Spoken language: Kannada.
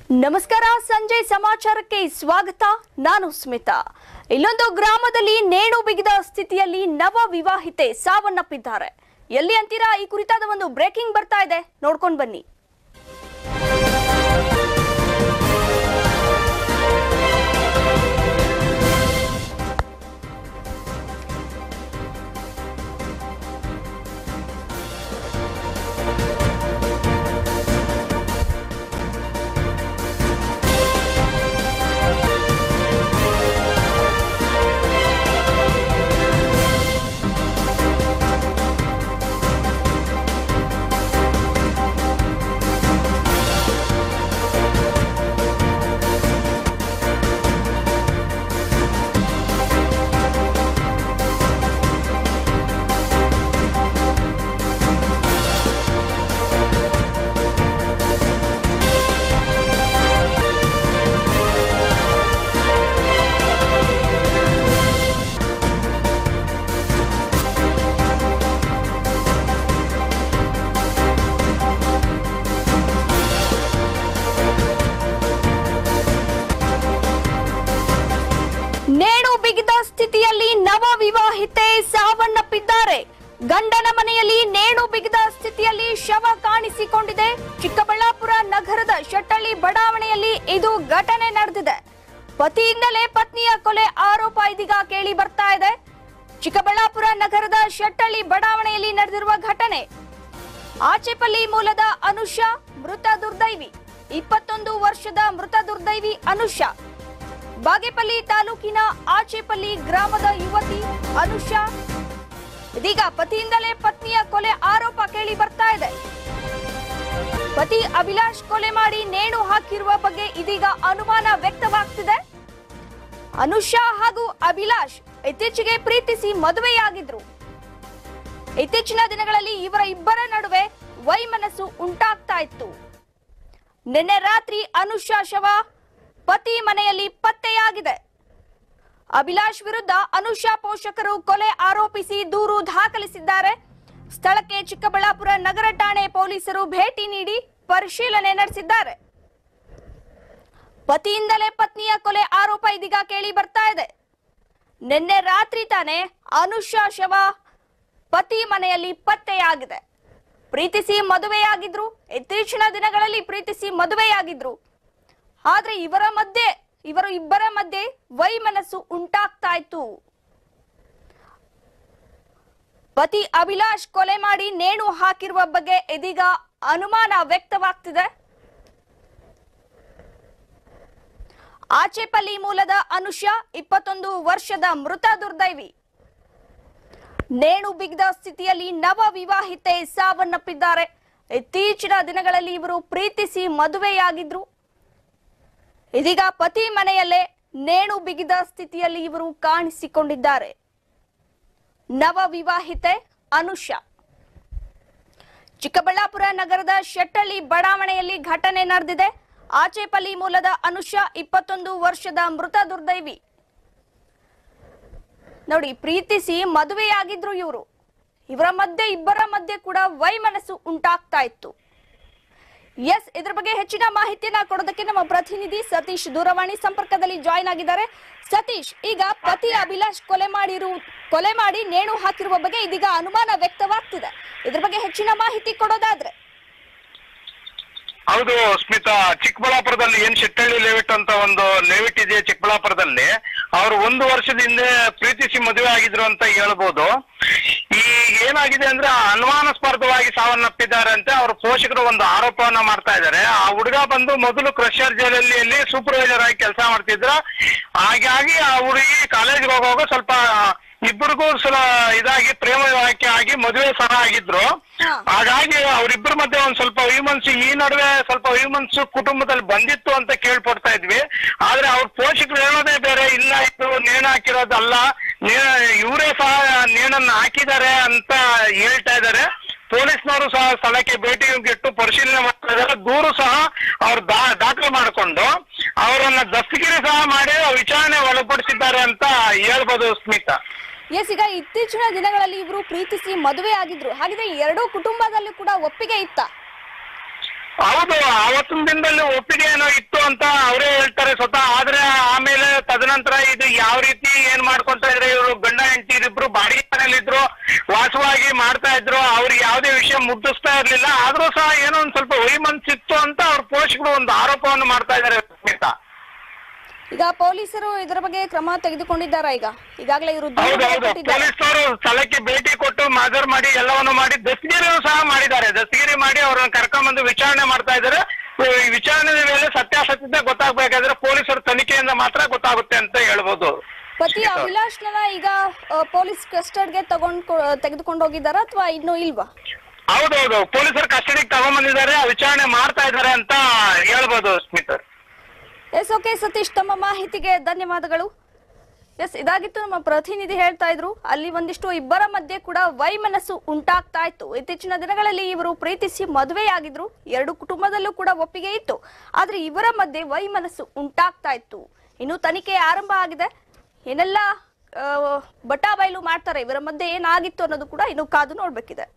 ನಮಸ್ಕಾರ ಸಂಜೆ ಸಮಾಚಾರಕ್ಕೆ ಸ್ವಾಗತ ನಾನು ಸ್ಮಿತಾ ಇಲ್ಲೊಂದು ಗ್ರಾಮದಲ್ಲಿ ನೇಣು ಬಿಗಿದ ಸ್ಥಿತಿಯಲ್ಲಿ ನವ ವಿವಾಹಿತೆ ಸಾವನ್ನಪ್ಪಿದ್ದಾರೆ ಎಲ್ಲಿ ಅಂತೀರಾ ಈ ಕುರಿತಾದ ಒಂದು ಬ್ರೇಕಿಂಗ್ ಬರ್ತಾ ಇದೆ ನೋಡ್ಕೊಂಡು ಬನ್ನಿ ನೇಣು ಬಿಗಿದ ಸ್ಥಿತಿಯಲ್ಲಿ ನವ ವಿವಾಹಿತೆ ಸಾವನ್ನಪ್ಪಿದ್ದಾರೆ ಗಂಡನ ಮನೆಯಲ್ಲಿ ನೇಣು ಬಿಗಿದ ಸ್ಥಿತಿಯಲ್ಲಿ ಶವ ಕಾಣಿಸಿಕೊಂಡಿದೆ ಚಿಕ್ಕಬಳ್ಳಾಪುರ ನಗರದ ಶೆಟ್ಟಳ್ಳಿ ಬಡಾವಣೆಯಲ್ಲಿ ಇದು ಘಟನೆ ನಡೆದಿದೆ ಪತಿಯಿಂದಲೇ ಪತ್ನಿಯ ಕೊಲೆ ಆರೋಪ ಇದೀಗ ಕೇಳಿ ಬರ್ತಾ ಇದೆ ಚಿಕ್ಕಬಳ್ಳಾಪುರ ನಗರದ ಶೆಟ್ಟಳ್ಳಿ ಬಡಾವಣೆಯಲ್ಲಿ ನಡೆದಿರುವ ಘಟನೆ ಆಚೆಪಲ್ಲಿ ಮೂಲದ ಅನುಷಾ ಮೃತ ದುರ್ದೈವಿ ಇಪ್ಪತ್ತೊಂದು ವರ್ಷದ ಮೃತ ದುರ್ದೈವಿ ಅನುಷಾ ಬಾಗೇಪಲ್ಲಿ ತಾಲೂಕಿನ ಆಚೆಪಲ್ಲಿ ಗ್ರಾಮದ ಯುವತಿ ಅನುಷಾ ಇದೀಗ ಪತಿಯಿಂದಲೇ ಪತ್ನಿಯ ಕೊಲೆ ಆರೋಪ ಕೇಳಿ ಬರ್ತಾ ಇದೆ ಪತಿ ಅಭಿಲಾಷ್ ಕೊಲೆ ಮಾಡಿ ನೇಣು ಹಾಕಿರುವ ಬಗ್ಗೆ ಇದೀಗ ಅನುಮಾನ ವ್ಯಕ್ತವಾಗ್ತಿದೆ ಅನುಷಾ ಹಾಗೂ ಅಭಿಲಾಷ್ ಇತ್ತೀಚೆಗೆ ಪ್ರೀತಿಸಿ ಮದುವೆಯಾಗಿದ್ರು ಇತ್ತೀಚಿನ ದಿನಗಳಲ್ಲಿ ಇವರ ಇಬ್ಬರ ನಡುವೆ ವೈಮನಸ್ಸು ಉಂಟಾಗ್ತಾ ಇತ್ತು ನಿನ್ನೆ ರಾತ್ರಿ ಅನುಷಾ ಶವ ಪತಿ ಮನೆಯಲ್ಲಿ ಪತ್ತೆಯಾಗಿದೆ ಅಭಿಲಾಷ್ ವಿರುದ್ಧ ಅನುಷಾ ಪೋಷಕರು ಕೊಲೆ ಆರೋಪಿಸಿ ದೂರು ದಾಖಲಿಸಿದ್ದಾರೆ ಸ್ಥಳಕ್ಕೆ ಚಿಕ್ಕಬಳ್ಳಾಪುರ ನಗರ ಠಾಣೆ ಪೊಲೀಸರು ಭೇಟಿ ನೀಡಿ ಪರಿಶೀಲನೆ ನಡೆಸಿದ್ದಾರೆ ಪತಿಯಿಂದಲೇ ಪತ್ನಿಯ ಕೊಲೆ ಆರೋಪ ಇದೀಗ ಕೇಳಿ ಬರ್ತಾ ಇದೆ ನಿನ್ನೆ ರಾತ್ರಿ ತಾನೇ ಅನುಷಾ ಶವ ಪತಿ ಮನೆಯಲ್ಲಿ ಪತ್ತೆಯಾಗಿದೆ ಪ್ರೀತಿಸಿ ಮದುವೆಯಾಗಿದ್ರು ಇತ್ತೀಚಿನ ದಿನಗಳಲ್ಲಿ ಪ್ರೀತಿಸಿ ಮದುವೆಯಾಗಿದ್ರು ಆದ್ರೆ ಇವರ ಮಧ್ಯೆ ಇವರು ಇಬ್ಬರ ಮಧ್ಯೆ ವೈಮನಸ್ಸು ಉಂಟಾಗ್ತಾ ಇತ್ತು ಪತಿ ಅಭಿಲಾಷ್ ಕೊಲೆ ಮಾಡಿ ನೇಣು ಹಾಕಿರುವ ಬಗ್ಗೆ ಇದೀಗ ಅನುಮಾನ ವ್ಯಕ್ತವಾಗ್ತಿದೆ ಆಚೆಪಲ್ಲಿ ಮೂಲದ ಅನುಷಾ ಇಪ್ಪತ್ತೊಂದು ವರ್ಷದ ಮೃತ ದುರ್ದೈವಿ ನೇಣು ಬಿಗಿದ ಸ್ಥಿತಿಯಲ್ಲಿ ನವ ವಿವಾಹಿತೆ ಸಾವನ್ನಪ್ಪಿದ್ದಾರೆ ಇತ್ತೀಚಿನ ದಿನಗಳಲ್ಲಿ ಇವರು ಪ್ರೀತಿಸಿ ಮದುವೆಯಾಗಿದ್ರು ಇದೀಗ ಪತಿ ಮನೆಯಲ್ಲೇ ನೇಣು ಬಿಗಿದ ಸ್ಥಿತಿಯಲ್ಲಿ ಇವರು ಕಾಣಿಸಿಕೊಂಡಿದ್ದಾರೆ ನವ ವಿವಾಹಿತೆ ಅನುಷಾ ಚಿಕ್ಕಬಳ್ಳಾಪುರ ನಗರದ ಶೆಟ್ಟಳ್ಳಿ ಬಡಾವಣೆಯಲ್ಲಿ ಘಟನೆ ನಡೆದಿದೆ ಆಚೆಪಲ್ಲಿ ಮೂಲದ ಅನುಷಾ ಇಪ್ಪತ್ತೊಂದು ವರ್ಷದ ಮೃತ ದುರ್ದೈವಿ ನೋಡಿ ಪ್ರೀತಿಸಿ ಮದುವೆಯಾಗಿದ್ರು ಇವರು ಇವರ ಮಧ್ಯೆ ಇಬ್ಬರ ಮಧ್ಯೆ ಕೂಡ ವೈಮನಸ್ಸು ಉಂಟಾಗ್ತಾ ಇತ್ತು ಎಸ್ ಇದ್ರ ಬಗ್ಗೆ ಹೆಚ್ಚಿನ ಮಾಹಿತಿಯನ್ನ ಕೊಡೋದಕ್ಕೆ ನಮ್ಮ ಪ್ರತಿನಿಧಿ ಸತೀಶ್ ದೂರವಾಣಿ ಸಂಪರ್ಕದಲ್ಲಿ ಜಾಯಿನ್ ಆಗಿದ್ದಾರೆ ಸತೀಶ್ ಈಗ ಪತಿ ಅಭಿಲಾಷ್ ಕೊಲೆ ಮಾಡಿರು ಕೊಲೆ ಮಾಡಿ ನೇಣು ಹಾಕಿರುವ ಬಗ್ಗೆ ಇದೀಗ ಅನುಮಾನ ವ್ಯಕ್ತವಾಗ್ತಿದೆ ಇದ್ರ ಬಗ್ಗೆ ಹೆಚ್ಚಿನ ಮಾಹಿತಿ ಕೊಡೋದಾದ್ರೆ ಹೌದು ಸ್ಮಿತಾ ಚಿಕ್ಕಬಳ್ಳಾಪುರದಲ್ಲಿ ಏನ್ ಶೆಟ್ಟಳ್ಳಿ ಲೇಔಟ್ ಅಂತ ಒಂದು ಲೇಔಟ್ ಇದೆ ಚಿಕ್ಕಬಳ್ಳಾಪುರದಲ್ಲಿ ಅವರು ಒಂದು ವರ್ಷದ ಹಿಂದೆ ಪ್ರೀತಿಸಿ ಮದುವೆ ಆಗಿದ್ರು ಅಂತ ಹೇಳ್ಬೋದು ಈ ಏನಾಗಿದೆ ಅಂದ್ರೆ ಅನುಮಾನಾಸ್ಪದವಾಗಿ ಸಾವನ್ನಪ್ಪಿದ್ದಾರೆ ಅಂತ ಅವ್ರ ಪೋಷಕರು ಒಂದು ಆರೋಪವನ್ನ ಮಾಡ್ತಾ ಇದ್ದಾರೆ ಆ ಹುಡುಗ ಬಂದು ಮೊದಲು ಕ್ರಷರ್ ಜೈಲಲ್ಲಿ ಸೂಪರ್ವೈಸರ್ ಆಗಿ ಕೆಲಸ ಮಾಡ್ತಿದ್ರ ಹಾಗಾಗಿ ಆ ಹುಡುಗಿ ಕಾಲೇಜ್ಗೆ ಹೋಗುವಾಗ ಸ್ವಲ್ಪ ಇಬ್ಬರಿಗೂ ಸಲ ಇದಾಗಿ ಪ್ರೇಮ ವಿವಾಹಕ್ಕೆ ಆಗಿ ಮದುವೆ ಸಹ ಆಗಿದ್ರು ಹಾ. ಹಾಗಾಗಿ ಅವರಿಬ್ಬರ ಮಧ್ಯೆ ಒಂದ್ ಸ್ವಲ್ಪ ವಿಮನ್ಸು ಈ ನಡುವೆ ಸ್ವಲ್ಪ ವಿಮನ್ಸು ಕುಟುಂಬದಲ್ಲಿ ಬಂದಿತ್ತು ಅಂತ ಕೇಳ್ಪಡ್ತಾ ಇದ್ವಿ ಆದ್ರೆ ಅವ್ರ ಪೋಷಕರು ಹೇಳೋದೇ ಬೇರೆ ಇಲ್ಲ ಇದು ನೇಣು ಹಾಕಿರೋದಲ್ಲ ಇವರೇ ಸಹ ನೇಣನ್ನ ಹಾಕಿದ್ದಾರೆ ಅಂತ ಹೇಳ್ತಾ ಇದ್ದಾರೆ ಪೊಲೀಸ್ನವರು ಸಹ ಸ್ಥಳಕ್ಕೆ ಭೇಟಿ ಇಟ್ಟು ಪರಿಶೀಲನೆ ಮಾಡ್ತಾ ಇದ್ದಾರೆ ದೂರು ಸಹ ಅವ್ರು ದಾ ದಾಖಲೆ ಮಾಡಿಕೊಂಡು ಅವರನ್ನ ದಸ್ತಗಿರಿ ಸಹ ಮಾಡಿ ವಿಚಾರಣೆ ಒಳಪಡಿಸಿದ್ದಾರೆ ಅಂತ ಹೇಳ್ಬೋದು ಸ್ಮಿತಾ ಎಸ್ ಈಗ ಇತ್ತೀಚಿನ ದಿನಗಳಲ್ಲಿ ಇವರು ಪ್ರೀತಿಸಿ ಮದುವೆ ಆಗಿದ್ರು ಹಾಗಿದ್ರೆ ಎರಡೂ ಕುಟುಂಬದಲ್ಲೂ ಕೂಡ ಒಪ್ಪಿಗೆ ಇತ್ತ ಹೌದು ಆವತ್ತಿನ ದಿನದಲ್ಲಿ ಒಪ್ಪಿಗೆ ಏನೋ ಇತ್ತು ಅಂತ ಅವರೇ ಹೇಳ್ತಾರೆ ಸ್ವತಃ ಆದ್ರೆ ಆಮೇಲೆ ತದನಂತರ ಇದು ಯಾವ ರೀತಿ ಏನ್ ಮಾಡ್ಕೊಂತ ಇದ್ರೆ ಇವರು ಗಂಡ ಹೆಂಡತಿರಿಬ್ರು ಬಾಡಿಗೆ ಮನೇಲಿದ್ರು ವಾಸವಾಗಿ ಮಾಡ್ತಾ ಇದ್ರು ಅವ್ರಿಗೆ ಯಾವುದೇ ವಿಷಯ ಮುಟ್ಟಿಸ್ತಾ ಇರ್ಲಿಲ್ಲ ಆದ್ರೂ ಸಹ ಏನೋ ಒಂದ್ ಸ್ವಲ್ಪ ವೈಮನಸ್ಸಿತ್ತು ಅಂತ ಅವ್ರ ಪೋಷಕರು ಒಂದು ಆರೋಪವನ್ನು ಮಾಡ್ತಾ ಇದ್ದಾರೆ ಸ್ಮಿತಾ ಈಗ ಪೊಲೀಸರು ಇದರ ಬಗ್ಗೆ ಕ್ರಮ ತೆಗೆದುಕೊಂಡಿದ್ದಾರಾ ಈಗ ಈಗಾಗಲೇ ಇವರು ದೂರು ಹೌದೌದು ಕೊಟ್ಟಿದ್ದಾರೆ. ಪೊಲೀಸ್ನವರು ಸ್ಥಳಕ್ಕೆ ಭೇಟಿ ಕೊಟ್ಟು ಮಾಜರ್ ಮಾಡಿ ಎಲ್ಲವನ್ನು ಮಾಡಿ ದಸ್ತಗಿರಿಯೂ ಸಹ ಮಾಡಿದ್ದಾರೆ ದಸ್ತಗಿರಿ ಮಾಡಿ ಅವರನ್ನು ಕರ್ಕೊಂಡ್ಬಂದು ವಿಚಾರಣೆ ಮಾಡ್ತಾ ಇದ್ದಾರೆ ಈ ವಿಚಾರಣೆ ವೇಳೆ ಸತ್ಯಾಸತ್ಯತೆ ಗೊತ್ತಾಗ್ಬೇಕಾದ್ರೆ ಪೊಲೀಸರ ತನಿಖೆಯಿಂದ ಮಾತ್ರ ಗೊತ್ತಾಗುತ್ತೆ ಅಂತ ಹೇಳ್ಬೋದು ಪತಿ ಅಭಿಲಾಷ್ನ ಈಗ ಆ, ಪೊಲೀಸ್ ಕಸ್ಟಡಿಗೆ ತಗೊಂಡ್ ತೆಗೆದುಕೊಂಡು ಹೋಗಿದ್ದಾರಾ ಅಥವಾ ಇನ್ನೂ ಇಲ್ವಾ ಹೌದೌದು ಪೊಲೀಸರು ಕಸ್ಟಡಿಗೆ ತಗೊಂಡ್ಬಂದಿದ್ದಾರೆ ವಿಚಾರಣೆ ಮಾಡ್ತಾ ಇದ್ದಾರೆ ಅಂತ ಹೇಳ್ಬೋದು ಸ್ಮಿತ್ ಎಸ್ ಓಕೆ ಸತೀಶ್ ತಮ್ಮ ಮಾಹಿತಿಗೆ ಧನ್ಯವಾದಗಳು ಎಸ್ ಇದಾಗಿತ್ತು ನಮ್ಮ ಪ್ರತಿನಿಧಿ ಹೇಳ್ತಾ ಇದ್ರು ಅಲ್ಲಿ ಒಂದಿಷ್ಟು ಇಬ್ಬರ ಮಧ್ಯೆ ಕೂಡ ವೈಮನಸ್ಸು ಉಂಟಾಗ್ತಾ ಇತ್ತು ಇತ್ತೀಚಿನ ದಿನಗಳಲ್ಲಿ ಇವರು ಪ್ರೀತಿಸಿ ಮದುವೆಯಾಗಿದ್ರು ಎರಡು ಕುಟುಂಬದಲ್ಲೂ ಕೂಡ ಒಪ್ಪಿಗೆ ಇತ್ತು ಆದ್ರೆ ಇವರ ಮಧ್ಯೆ ವೈಮನಸ್ಸು ಉಂಟಾಗ್ತಾ ಇತ್ತು ಇನ್ನು ತನಿಖೆ ಆರಂಭ ಆಗಿದೆ ಏನೆಲ್ಲ ಆ, ಬಟಾ ಬಯಲು ಮಾಡ್ತಾರೆ ಇವರ ಮಧ್ಯೆ ಏನಾಗಿತ್ತು ಅನ್ನೋದು ಕೂಡ ಇನ್ನು ಕಾದು ನೋಡ್ಬೇಕಿದೆ